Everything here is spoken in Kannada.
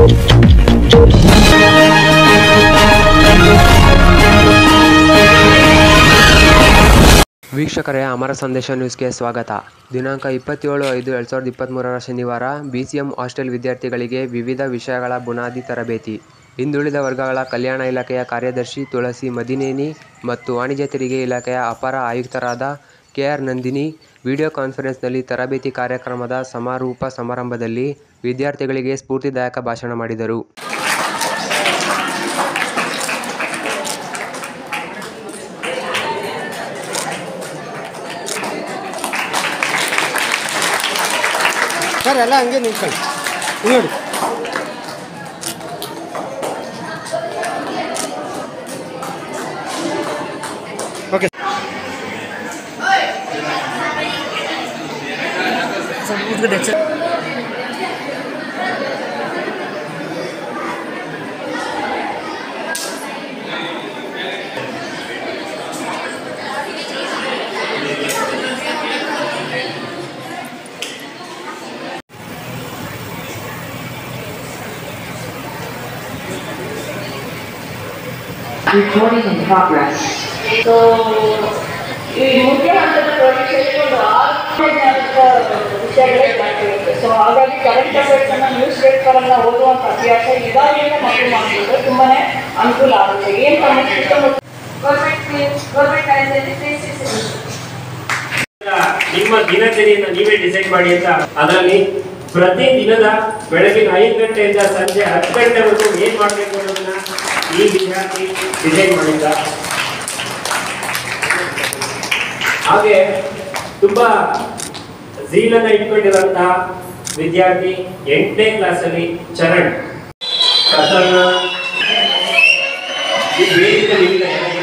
ವೀಕ್ಷಕರೇ ಅಮರ ಸಂದೇಶ ನ್ಯೂಸ್ಗೆ ಸ್ವಾಗತ ದಿನಾಂಕ ಇಪ್ಪತ್ತೇಳು ಐದು ಎರಡು ಸಾವಿರದ ಇಪ್ಪತ್ತ್ಮೂರರ ಶನಿವಾರ ಬಿ ಸಿ ಎಂ ಹಾಸ್ಟೆಲ್ ವಿದ್ಯಾರ್ಥಿಗಳಿಗೆ ವಿವಿಧ ವಿಷಯಗಳ ಬುನಾದಿ ತರಬೇತಿ ಹಿಂದುಳಿದ ವರ್ಗಗಳ ಕಲ್ಯಾಣ ಇಲಾಖೆಯ ಕಾರ್ಯದರ್ಶಿ ತುಳಸಿ ಮದಿನೇನಿ ಮತ್ತು ವಾಣಿಜ್ಯ ತೆರಿಗೆ ಇಲಾಖೆಯ ಅಪರ ಆಯುಕ್ತರಾದ ಕೆ ಆರ್ ನಂದಿನಿ ವಿಡಿಯೋ ಕಾನ್ಫರೆನ್ಸ್ನಲ್ಲಿ ತರಬೇತಿ ಕಾರ್ಯಕ್ರಮದ ಸಮಾರೋಪ ಸಮಾರಂಭದಲ್ಲಿ ವಿದ್ಯಾರ್ಥಿಗಳಿಗೆ ಸ್ಫೂರ್ತಿದಾಯಕ ಭಾಷಣ ಮಾಡಿದರು ಸರ್ ಎಲ್ಲ ಹಂಗೆ ನಿಂತ್ಕೊಳ್ಳಿ ನೋಡಿ ಓಕೆ ಸರ್ ಕೂತ್ಕೊಳ್ಳಿ sir Recording in progress. So ಈ ಮುಖ್ಯ ಹಂತದ ಪರೀಕ್ಷೆಗೆ ಒಂದು ಆರು ವಿಷಯಗಳೇ ಮಾಡ್ತಿರುತ್ತೆ ಸೊ ಹಾಗಾಗಿ ಕರೆಂಟ್ ಅಫೇರ್ಸ್ ಅನ್ನ ನ್ಯೂಸ್ ಪೇಪರ್ ಅನ್ನ ಓದುವಂತ ಅಭ್ಯಾಸ ಇದಾಗಿಂದ ಮಕ್ಕಳು ಮಾಡಿದ್ರೆ ತುಂಬಾನೇ ಅನುಕೂಲ ಆಗುತ್ತೆ ಏನ್ ಸಮಸ್ಯೆ ನಿಮ್ಮ ದಿನಚರಿಯನ್ನು ನೀವೇ ಡಿಸೈಡ್ ಮಾಡಿ ಅಂತ ಅದರಲ್ಲಿ ಪ್ರತಿ ದಿನದ ಬೆಳಗಿನ ಐದು ಗಂಟೆಯಿಂದ ಸಂಜೆ ಹತ್ತು ಗಂಟೆವರೆಗೂ ಏನ್ ಮಾಡಬೇಕು ಅನ್ನೋದನ್ನ ಈ ವಿದ್ಯಾರ್ಥಿ ಡಿಸೈಡ್ ಮಾಡಿದ್ದ ಹಾಗೆ ತುಂಬಾ ಝೀಲನ್ನ ಇಟ್ಕೊಂಡಿರುವಂತಹ ವಿದ್ಯಾರ್ಥಿ ಎಂಟನೇ ಕ್ಲಾಸಲ್ಲಿ ಚರಣ್ ಪ್ರಸನ್ನ ಈ ವೇದಿಕೆ ನಿಮ್ಗೆ